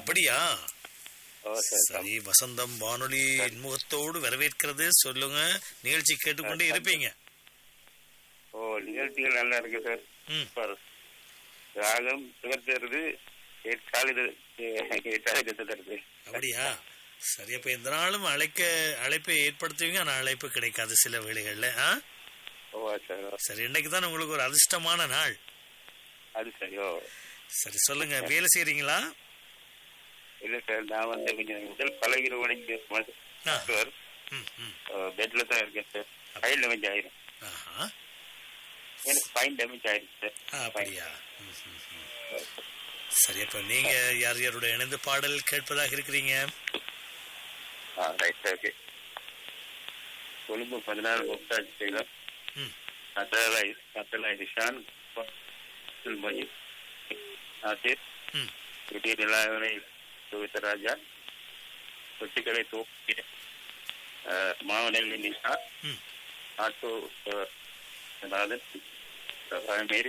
அப்படியா ஓ சரி சரி வசந்தம் வானொலி இன்முகத்தோடு வரவேற்கிறது சொல்லுங்க நிகழ்ச்சி கேட்டுக்கொண்டே இருப்பீங்க ஓ நிகழ்ச்சிகள் நல்லா இருக்கு சார் ம் சூப்பர் ராகம் சுகத்தருது ஏற்காலிது ஏற்காலிது தருது அப்படியா சரி அப்ப எந்த நாளும் அழைக்க அழைப்பை ஏற்படுத்துவீங்க ஆனா அழைப்பு கிடைக்காது சில வேளைகள்ல ஆ? ஓ சார் ஓ, சரி இன்னைக்கு தான் உங்களுக்கு ஒரு அதிர்ஷ்டமான நாள் அது சரி ஓ சரி சொல்லுங்க வேலை செய்றீங்களா இல்ல சார் நான் வந்து கொஞ்சம் முதல் பழகிற மணிக்கு ஆ. சார் ம் ம் பெட்ல தான் இருக்கேன் சார் ஃபைல் டேமேஜ் ஆயிரும் ஆஹா எனக்கு ஃபைன் டேமேஜ் ஆயிருக்கு சார் ஆ, அப்படியா ம், ம், ம். சரி அப்ப நீங்க யார் யாரோட இணைந்து பாடல் கேட்பதாக இருக்கிறீங்க ஆ ரைட் ஓகே கொழும்பு பதினாறு முப்தாஜ் செய்தோம் ம் அத்தலாய் அத்தலாய் நிஷான் மஜித் ஆசிர் ம் குட்டி நிலாவரை சுவித்தராஜா கொட்டிக்கடை தோப்பி மாவனல்லி நிஷா ம் ஆட்டோ அதாவது மேரி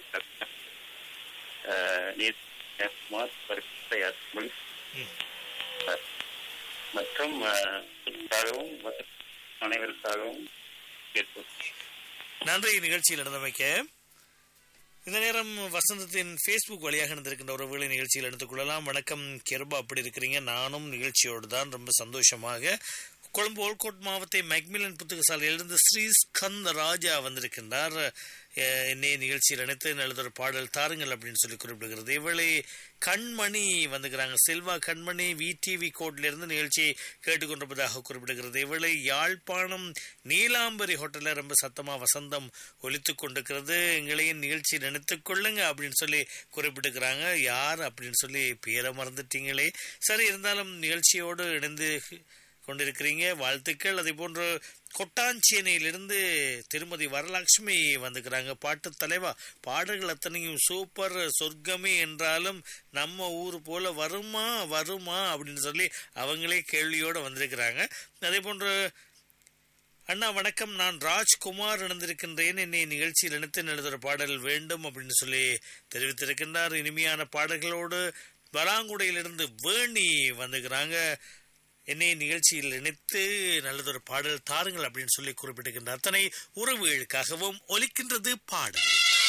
நீர் குமார் பரிசுத்த யாத்மல் ம் மற்றும் அஹ், மற்றும் அனைவருக்காகவும் கேட்போம் நன்றி நிகழ்ச்சியில் நடந்தமைக்க இந்த நேரம் வசந்தத்தின் ஃபேஸ்புக் வழியாக நடந்திருக்கின்ற உறவுகளை நிகழ்ச்சியில் எடுத்துக் கொள்ளலாம் வணக்கம் கெர்பா அப்படி இருக்கிறீங்க நானும் நிகழ்ச்சியோடு தான் ரொம்ப சந்தோஷமாக கொழும்பு ஓல்கோட் மாவட்ட மெக்மிலன் புத்தகசாலையிலிருந்து ஸ்ரீ ஸ்கந்த ராஜா வந்திருக்கின்றார் அஹ், என்னை நிகழ்ச்சியில் அனைத்து நல்லதொரு பாடல் தாருங்கள் அப்படின்னு சொல்லி குறிப்பிடுகிறது இவளை கண்மணி வந்துக்கிறாங்க செல்வா கண்மணி விடிவி கோட்ல இருந்து நிகழ்ச்சியை கேட்டுக்கொண்டிருப்பதாக குறிப்பிடுகிறது இவளை யாழ்ப்பாணம் நீலாம்பரி ஹோட்டல்ல ரொம்ப சத்தமா வசந்தம் ஒலித்து கொண்டிருக்கிறது எங்களையும் நிகழ்ச்சி நினைத்துக் கொள்ளுங்க அப்படின்னு சொல்லி குறிப்பிட்டுக்கிறாங்க யார் அப்படின்னு சொல்லி பேரை மறந்துட்டீங்களே சரி இருந்தாலும் நிகழ்ச்சியோடு இணைந்து கொண்டிருக்கிறீங்க வாழ்த்துக்கள் அதே போன்று கொட்டாஞ்சேனையிலிருந்து திருமதி வரலட்சுமி வந்துக்கிறாங்க பாட்டு தலைவா பாடல்கள் அத்தனையும் சூப்பர் சொர்க்கமே என்றாலும் நம்ம ஊர் போல வருமா வருமா அப்படின்னு சொல்லி அவங்களே கேள்வியோட வந்திருக்கிறாங்க அதே போன்று அண்ணா வணக்கம் நான் ராஜ்குமார் இணைந்திருக்கின்றேன் என்னை நிகழ்ச்சியில் இணைத்து எழுதுகிற பாடல் வேண்டும் அப்படின்னு சொல்லி தெரிவித்திருக்கின்றார் இனிமையான பாடல்களோடு வராங்குடையிலிருந்து வேணி வந்துக்கிறாங்க என்னை நிகழ்ச்சியில் இணைத்து நல்லதொரு பாடல் தாருங்கள் அப்படின்னு சொல்லி குறிப்பிட்டிருக்கின்ற அத்தனை உறவுகளுக்காகவும் ஒலிக்கின்றது பாடல்